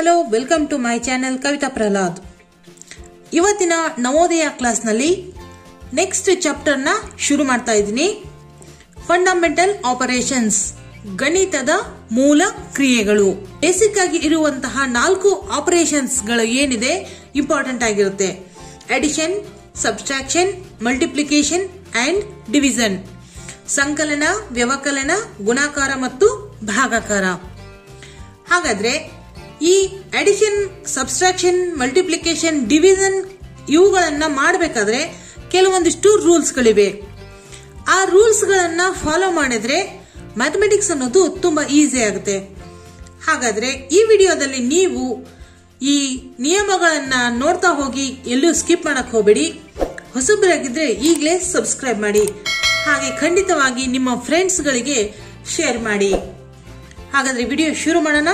hello welcome to my channel Kavitha Prahlad ಇವತ್ತಿನ ನವೋದಯ ಕ್ಲಾಸ್ನಲ್ಲಿ next ಚಾಪ್ಟರ್ನ ಶುರು ಮಾಡ್ತಾ ಇದ್ದೀನಿ ಫಂಡಮೆಂಟಲ್ ಆಪರೇಷನ್ಸ್ ಗಣಿತದ ಮೂಲ ಕ್ರಿಯೆಗಳು ಬೇಸಿಕ್ ಆಗಿ ಇರುವಂತಹ ನಾಲ್ಕು ಆಪರೇಷನ್ಸ್ಗಳು ಏನಿದೆ ಇಂಪಾರ್ಟೆಂಟ್ ಆಗಿರುತ್ತೆ addition subtraction multiplication and division ಸಂಕಲನ ವ್ಯವಕಲನ ಗುಣಾಕಾರ ಮತ್ತು ಭಾಗಾಕಾರ ಹಾಗಾದ್ರೆ ಈ ಅಡಿಷನ್ ಸಬ್ಸ್ಟ್ರಾಕ್ಷನ್ ಮಲ್ಟಿಪ್ಲಿಕೇಶನ್ ಡಿವಿಷನ್ ಇವುಗಳನ್ನ ಮಾಡಬೇಕಾದ್ರೆ ಕೆಲವೊಂದಿಷ್ಟು ರೂಲ್ಸ್ಗಳಿವೆ ಆ ರೂಲ್ಸ್ಗಳನ್ನ ಫಾಲೋ ಮಾಡಿದ್ರೆ ಮ್ಯಾಥಮೆಟಿಕ್ಸ್ ಅನ್ನೋದು ತುಂಬಾ ಈಸಿ ಆಗುತ್ತೆ ಹಾಗಾದ್ರೆ ಈ ವಿಡಿಯೋದಲ್ಲಿ ನೀವು ಈ ನಿಯಮಗಳನ್ನ ನೋಡ್ತಾ ಹೋಗಿ ಎಲ್ಲೂ ಸ್ಕಿಪ್ ಮಾಡಕ್ ಹೋಗಬೇಡಿ ಹೊಸಬರಾಗಿದ್ರೆ ಈಗಲೇ ಸಬ್ಸ್ಕ್ರೈಬ್ ಮಾಡಿ ಹಾಗೆ ಖಂಡಿತವಾಗಿ ನಿಮ್ಮ ಫ್ರೆಂಡ್ಸ್ಗಳಿಗೆ ಶೇರ್ ಮಾಡಿ ಹಾಗಾದ್ರೆ ವಿಡಿಯೋ ಶುರು ಮಾಡೋಣ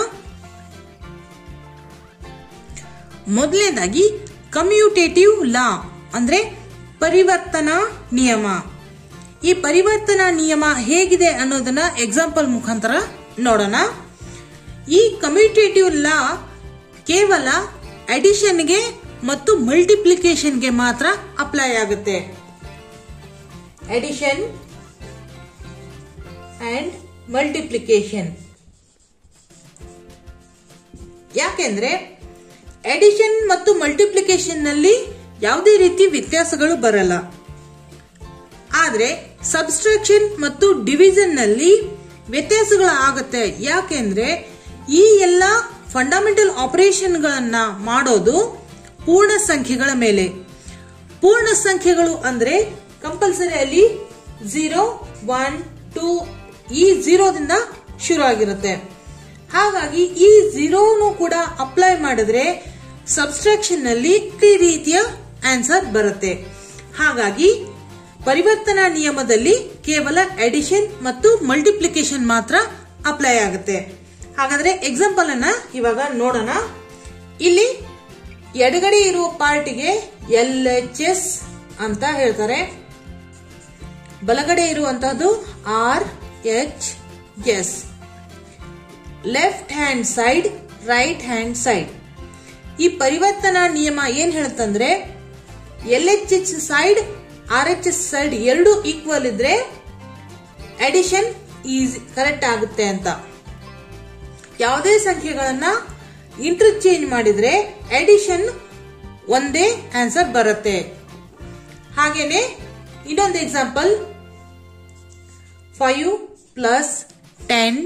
ಮೊದಲನೇದಾಗಿ ಕಮ್ಯೂಟೇಟಿವ್ ಲಾ ಅಂದ್ರೆ ಪರಿವರ್ತನಾ ನಿಯಮ ಈ ಪರಿವರ್ತನಾ ನಿಯಮ ಹೇಗಿದೆ ಅನ್ನೋದನ್ನ ಎಕ್ಸಾಂಪಲ್ ಮುಖಾಂತರ ನೋಡೋಣ ಈ ಕಮ್ಯೂಟೇಟಿವ್ ಲಾ ಕೇವಲ ಅಡಿಷನ್ಗೆ ಮತ್ತು ಮಲ್ಟಿಪ್ಲಿಕೇಶನ್ಗೆ ಮಾತ್ರ ಅಪ್ಲೈ ಆಗುತ್ತೆ ಅಡಿಷನ್ ಅಂಡ್ ಮಲ್ಟಿಪ್ಲಿಕೇಶನ್ ಯಾಕೆಂದ್ರೆ ಅಡಿಷನ್ ಮತ್ತು ಮಲ್ಟಿಪ್ಲಿಕೇಶನ್ ನಲ್ಲಿ ಯಾವುದೇ ರೀತಿ ವ್ಯತ್ಯಾಸಗಳು ಬರಲ್ಲ ಆದ್ರೆ ಸಬ್ಸ್ಟ್ರಾಕ್ಷನ್ ಮತ್ತು ಡಿವಿಷನ್ ನಲ್ಲಿ ವ್ಯತ್ಯಾಸಗಳು ಆಗುತ್ತೆ ಯಾಕೆಂದ್ರೆ ಈ ಎಲ್ಲ ಫಂಡಮೆಂಟಲ್ ಆಪರೇಷನ್ ಗಳನ್ನ ಮಾಡೋದು ಪೂರ್ಣ ಸಂಖ್ಯೆಗಳ ಮೇಲೆ ಪೂರ್ಣ ಸಂಖ್ಯೆಗಳು ಅಂದ್ರೆ ಕಂಪಲ್ಸರಿ ಅಲ್ಲಿ ಝೀರೋ ಒನ್ ಟೂ ಈ ಝೀರೋದಿಂದ ಶುರು ಆಗಿರುತ್ತೆ ಹಾಗಾಗಿ ಈ ಝೀರೋನು ಕೂಡ ಅಪ್ಲೈ ಮಾಡಿದ್ರೆ ಸಬ್ಸ್ಟ್ರಾಕ್ಷನ್ ನಲ್ಲಿ ಈ ರೀತಿಯ ಆನ್ಸರ್ ಬರುತ್ತೆ ಹಾಗಾಗಿ ಪರಿವರ್ತನಾ ನಿಯಮದಲ್ಲಿ ಕೇವಲ ಅಡಿಷನ್ ಮತ್ತು ಮಲ್ಟಿಪ್ಲಿಕೇಶನ್ ಮಾತ್ರ ಅಪ್ಲೈ ಆಗುತ್ತೆ ಹಾಗಾದ್ರೆ ಎಕ್ಸಾಂಪಲ್ ಅನ್ನ ಇವಾಗ ನೋಡೋಣ ಇಲ್ಲಿ ಎಡಗಡೆ ಇರುವ ಪಾರ್ಟಿಗೆ ಎಲ್ ಎಚ್ ಎಸ್ ಅಂತ ಹೇಳ್ತಾರೆ ಬಲಗಡೆ ಇರುವಂತಹದ್ದು R H S left hand side right hand side ಈ ಪರಿವರ್ತನಾ ನಿಯಮ ಏನ್ ಹೇಳುತ್ತಂದ್ರೆ L H H side R H S side ಎರಡು ಈಕ್ವಲ್ ಇದ್ರೆ ಅಡಿಷನ್ ಈಸಿ ಕರೆಕ್ಟ್ ಆಗುತ್ತೆ ಅಂತ ಯಾವುದೇ ಸಂಖ್ಯೆಗಳನ್ನ ಇಂಟರ್ಚೇಂಜ್ ಮಾಡಿದ್ರೆ ಅಡಿಷನ್ ಒಂದೇ ಆನ್ಸರ್ ಬರುತ್ತೆ ಹಾಗೇನೆ ಇನ್ನೊಂದು example five plus ten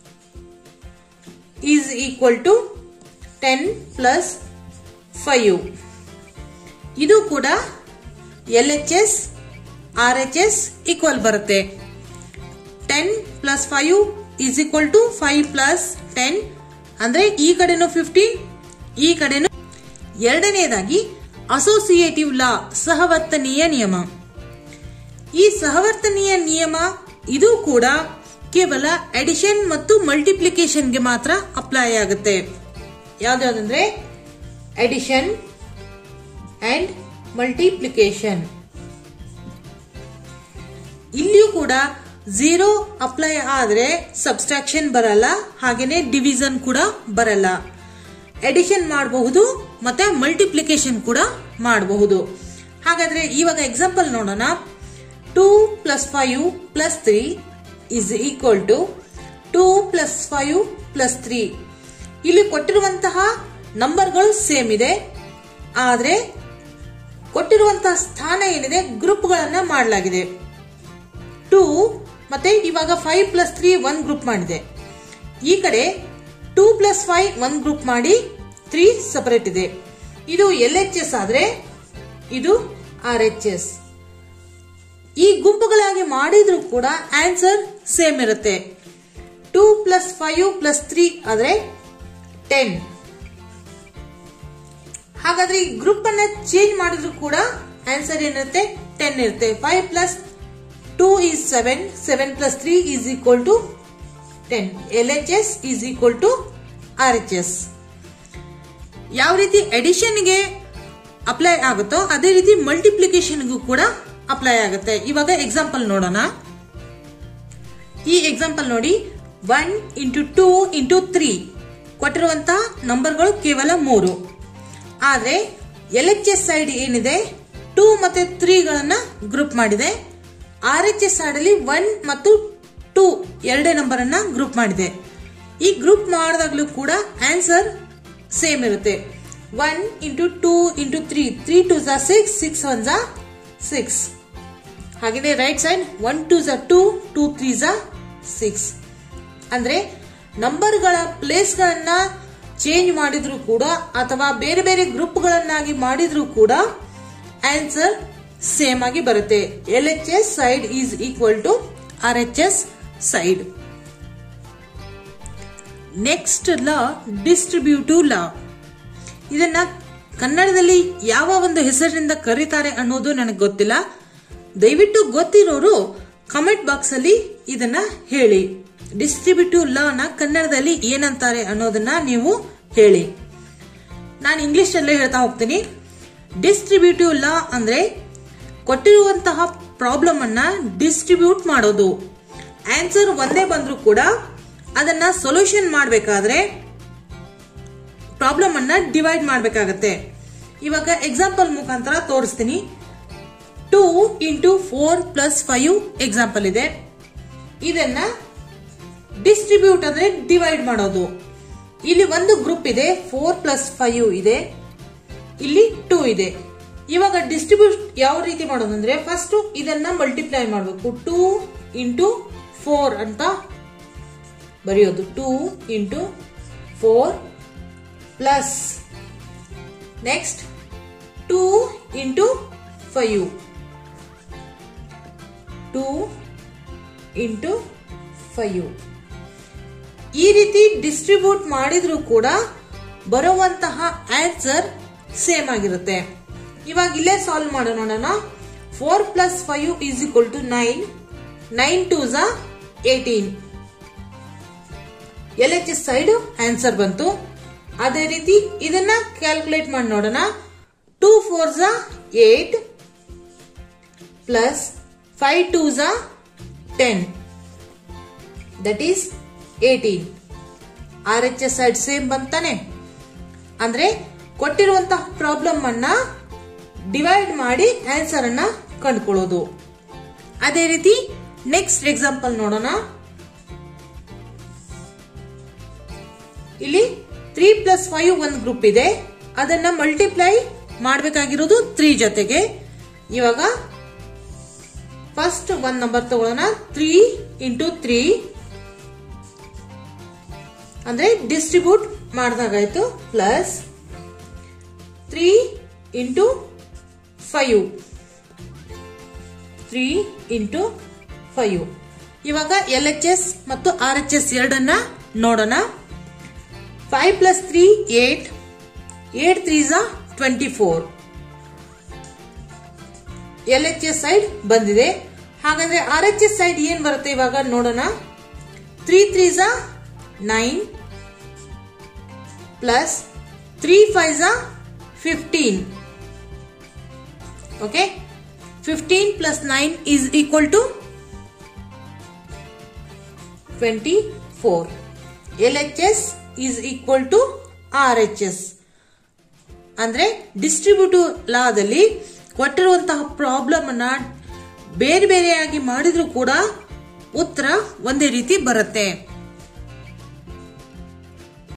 is equal to ten plus five ಇದು ಕೂಡ L H S R H S equal ಬರುತ್ತೆ ten plus five is equal to five plus ten ಅಂದ್ರೆ ಈ ಕಡೆನೂ ಫಿಫ್ಟೀನ್ ಈ ಕಡೆನೂ ಎರಡನೇದಾಗಿ ಅಸೋಸಿಯೇಟಿವ್ ಲಾ ಸಹವರ್ತನೀಯ ನಿಯಮ ಈ ಸಹವರ್ತನೀಯ ನಿಯಮ ಇದು ಕೂಡ ಕೇವಲ ಅಡಿಷನ್ ಮತ್ತು ಮಲ್ಟಿಪ್ಲಿಕೇಶನ್ಗೆ ಮಾತ್ರ ಅಪ್ಲೈ ಆಗುತ್ತೆ ಯಾವ್ದಾವ್ದಂದ್ರೆ ಅಡಿಷನ್ ಅಂಡ್ ಮಲ್ಟಿಪ್ಲಿಕೇಶನ್ ಇಲ್ಲಿಯೂ ಕೂಡ ಝೀರೋ ಅಪ್ಲೈ ಆದ್ರೆ ಸಬ್ಸ್ಟ್ರಾಕ್ಷನ್ ಬರಲ್ಲ ಹಾಗೇನೆ ಡಿವಿಷನ್ ಕೂಡ ಬರಲ್ಲ ಎಡಿಷನ್ ಮಾಡಬಹುದು ಮತ್ತೆ ಮಲ್ಟಿಪ್ಲಿಕೇಶನ್ ಕೂಡ ಮಾಡಬಹುದು ಹಾಗಾದ್ರೆ ಇವಾಗ ಎಕ್ಸಾಂಪಲ್ ನೋಡೋಣ two plus five plus three is equal to two plus five plus three ಇಲ್ಲಿ ಕೊಟ್ಟಿರುವಂತಹ ನಂಬರ್ಗಳು ಸೇಮ್ ಇದೆ ಆದ್ರೆ ಕೊಟ್ಟಿರುವಂತಹ ಸ್ಥಾನ ಏನಿದೆ ಗ್ರೂಪ್ಗಳನ್ನ ಮಾಡಲಾಗಿದೆ ಟೂ ಮತ್ತೆ ಇವಾಗ five plus three one group ಮಾಡಿದೆ ಈ ಕಡೆ two plus five one group ಮಾಡಿ ತ್ರೀ ಸಪರೇಟ್ ಇದೆ ಇದು ಎಲ್ ಎಚ್ ಎಸ್ ಆದ್ರೆ ಇದು ಆರ್ ಎಚ್ ಎಸ್ ಈ ಗುಂಪುಗಳಾಗಿ ಮಾಡಿದ್ರು ಕೂಡ ಆನ್ಸರ್ ಸೇಮ್ ಇರುತ್ತೆ two plus five plus three ಆದ್ರೆ ಟೆನ್ ಹಾಗಾದ್ರೆ ಈ ಗ್ರೂಪ್ ಅನ್ನ ಚೇಂಜ್ ಮಾಡಿದ್ರು ಕೂಡ ಆನ್ಸರ್ ಏನಿರುತ್ತೆ ಟೆನ್ ಇರುತ್ತೆ five plus two is seven seven plus three is equal to ten L H S is equal to R H S ಯಾವ ರೀತಿ ಅಡಿಷನ್ಗೆ ಅಪ್ಲೈ ಆಗುತ್ತೋ ಅದೇ ರೀತಿ ಮಲ್ಟಿಪ್ಲಿಕೇಶನ್ಗೂ ಕೂಡ ಅಪ್ಲೈ ಆಗುತ್ತೆ ಇವಾಗ ಎಕ್ಸಾಂಪಲ್ ನೋಡೋಣ ಈ ಎಕ್ಸಾಂಪಲ್ ನೋಡಿ one into two into three ಕೊಟ್ಟಿರುವಂತಹ ನಂಬರ್ಗಳು ಕೇವಲ ಮೂರು ಆದರೆ ಎಲ್ ಎಚ್ ಎಸ್ ಸೈಡ್ ಏನಿದೆ ಟೂ ಮತ್ತೆ ತ್ರೀಗಳನ್ನ ಗ್ರೂಪ್ ಮಾಡಿದೆ ಆರ್ ಎಚ್ ಎಸ್ ಸೈಡ್ ಅಲ್ಲಿ ಒನ್ ಮತ್ತು ಟೂ ಎರಡೇ ನಂಬರ್ ಅನ್ನ ಗ್ರೂಪ್ ಮಾಡಿದೆ ಈ ಗ್ರೂಪ್ ಮಾಡಿದಾಗಲೂ ಕೂಡ ಆನ್ಸರ್ ಸೇಮ್ ಇರುತ್ತೆ one into two into three three two ಝಾ ಸಿಕ್ಸ್ ಸಿಕ್ಸ್ ಒನ್ ಝಾ ಸಿಕ್ಸ್ ಹಾಗೆಯೇ ರೈಟ್ ಸೈಡ್ ಒನ್ ಟೂ ಝಾ ಟೂ ಟೂ ತ್ರೀ ಝಾ ಸಿಕ್ಸ್ ಅಂದ್ರೆ ನಂಬರ್ಗಳ ಪ್ಲೇಸ್ಗಳನ್ನ ಚೇಂಜ್ ಮಾಡಿದ್ರು ಕೂಡ ಅಥವಾ ಬೇರೆ ಬೇರೆ ಗ್ರೂಪ್ಗಳನ್ನಾಗಿ ಮಾಡಿದ್ರು ಕೂಡ ಆನ್ಸರ್ ಸೇಮ್ ಆಗಿ ಬರುತ್ತೆ L H S side is equal to R H S side next law distributive law ಇದನ್ನ ಕನ್ನಡದಲ್ಲಿ ಯಾವ ಒಂದು ಹೆಸರಿನಿಂದ ಕರೀತಾರೆ ಅನ್ನೋದು ನನಗೆ ಗೊತ್ತಿಲ್ಲ ದಯವಿಟ್ಟು ಗೊತ್ತಿರೋರು ಕಮೆಂಟ್ ಬಾಕ್ಸ್ ಅಲ್ಲಿ ಇದನ್ನ ಹೇಳಿ ಡಿಸ್ಟ್ರಿಬ್ಯೂಟಿವ್ ಲಾನ ಕನ್ನಡದಲ್ಲಿ ಏನಂತಾರೆ ಅನ್ನೋದನ್ನ ನೀವು ಹೇಳಿ ನಾನು ಇಂಗ್ಲಿಷ್ ಅಲ್ಲೇ ಹೇಳ್ತಾ ಹೋಗ್ತೀನಿ ಡಿಸ್ಟ್ರಿಬ್ಯೂಟಿವ್ ಲಾ ಅಂದ್ರೆ ಕೊಟ್ಟಿರುವಂತಹ ಪ್ರಾಬ್ಲಮ್ ಅನ್ನ ಡಿಸ್ಟ್ರಿಬ್ಯೂಟ್ ಮಾಡೋದು ಆನ್ಸರ್ ಒಂದೇ ಬಂದ್ರೂ ಕೂಡ ಅದನ್ನ ಸೊಲ್ಯೂಷನ್ ಮಾಡಬೇಕಾದ್ರೆ ಪ್ರಾಬ್ಲಮ್ ಅನ್ನ ಡಿವೈಡ್ ಮಾಡಬೇಕಾಗತ್ತೆ ಇವಾಗ ಎಕ್ಸಾಂಪಲ್ ಮುಖಾಂತರ ತೋರಿಸ್ತೀನಿ two into four plus five example ಇದೆ ಇದನ್ನ ಡಿಸ್ಟ್ರಿಬ್ಯೂಟ್ ಅಂದ್ರೆ ಡಿವೈಡ್ ಮಾಡೋದು ಇಲ್ಲಿ ಒಂದು ಗ್ರೂಪ್ ಇದೆ ಫೋರ್ ಪ್ಲಸ್ ಫೈವ್ ಇದೆ ಇಲ್ಲಿ ಟೂ ಇದೆ ಇವಾಗ ಡಿಸ್ಟ್ರಿಬ್ಯೂಟ್ ಯಾವ ರೀತಿ ಮಾಡೋದು ಅಂದ್ರೆ ಫಸ್ಟ್ ಇದನ್ನ ಮಲ್ಟಿಪ್ಲೈ ಮಾಡಬೇಕು ಟೂ ಇಂಟು ಫೋರ್ ಅಂತ ಬರೆಯೋದು two into four plus next two into five two into five ಈ ರೀತಿ ಡಿಸ್ಟ್ರಿಬ್ಯೂಟ್ ಮಾಡಿದ್ರು ಕೂಡ ಬರುವಂತಹ ಆನ್ಸರ್ ಸೇಮ್ ಆಗಿರುತ್ತೆ ಇವಾಗ ಇಲ್ಲೇ ಸಾಲ್ವ್ ಮಾಡೋಣ ನೋಡೋಣ four plus five is equal to nine nine two ಝಾ eighteen L H S side answer ಬಂತು ಅದೇ ರೀತಿ ಇದನ್ನ ಕ್ಯಾಲ್ಕುಲೇಟ್ ಮಾಡಿ ನೋಡೋಣ ಟೂ ಫೋರ್ ಝಾ ಏಟ್ ಪ್ಲಸ್ ಫೈವ್ ಟೂ ಝಾ ten that is eighteen R H S side same ಬಂತಾನೆ ಅಂದ್ರೆ ಕೊಟ್ಟಿರುವಂತಹ ಪ್ರಾಬ್ಲಮ್ ಅನ್ನ ಡಿವೈಡ್ ಮಾಡಿ ಆನ್ಸರ್ ಅನ್ನ ಕಂಡುಕೊಳ್ಳೋದು ಅದೇ ರೀತಿ ನೆಕ್ಸ್ಟ್ ಎಕ್ಸಾಂಪಲ್ ನೋಡೋಣ ಇಲ್ಲಿ ತ್ರೀ ಪ್ಲಸ್ ಫೈವ್ ಒಂದು ಗ್ರೂಪ್ ಇದೆ ಅದನ್ನ ಮಲ್ಟಿಪ್ಲೈ ಮಾಡಬೇಕಾಗಿರೋದು ತ್ರೀ ಜೊತೆಗೆ ಇವಾಗ ಫಸ್ಟ್ ಒಂದ್ ನಂಬರ್ ತಗೊಳ್ಳೋಣ ತ್ರೀ ಇಂಟು ತ್ರೀ ಅಂದ್ರೆ ಡಿಸ್ಟ್ರಿಬ್ಯೂಟ್ ಮಾಡಿದಾಗಾಯ್ತು plus three into five three into five ಇವಾಗ ಎಲ್ ಎಚ್ ಎಸ್ ಮತ್ತು ಆರ್ ಎಚ್ ಎಸ್ ಎರಡನ್ನ ನೋಡೋಣ five plus three eight eight three ಝಾ twenty four L H S side ಬಂದಿದೆ ಹಾಗಾದ್ರೆ ಆರ್ ಎಚ್ ಎಸ್ ಸೈಡ್ ಏನ್ ಬರುತ್ತೆ ಇವಾಗ ನೋಡೋಣ ತ್ರೀ ತ್ರೀ ಝಾ ನೈನ್ ಪ್ಲಸ್ ತ್ರೀ ಫೈವ್ ಝಾ fifteen okay fifteen plus nine is equal to twenty four L H S is equal to R H S ಅಂದ್ರೆ distributive ಲಾದಲ್ಲಿ ಕೊಟ್ಟಿರುವಂತಹ ಪ್ರಾಬ್ಲಮ್ ಅನ್ನ ಬೇರೆ ಬೇರೆಯಾಗಿ ಮಾಡಿದ್ರು ಕೂಡ ಉತ್ತರ ಒಂದೇ ರೀತಿ ಬರುತ್ತೆ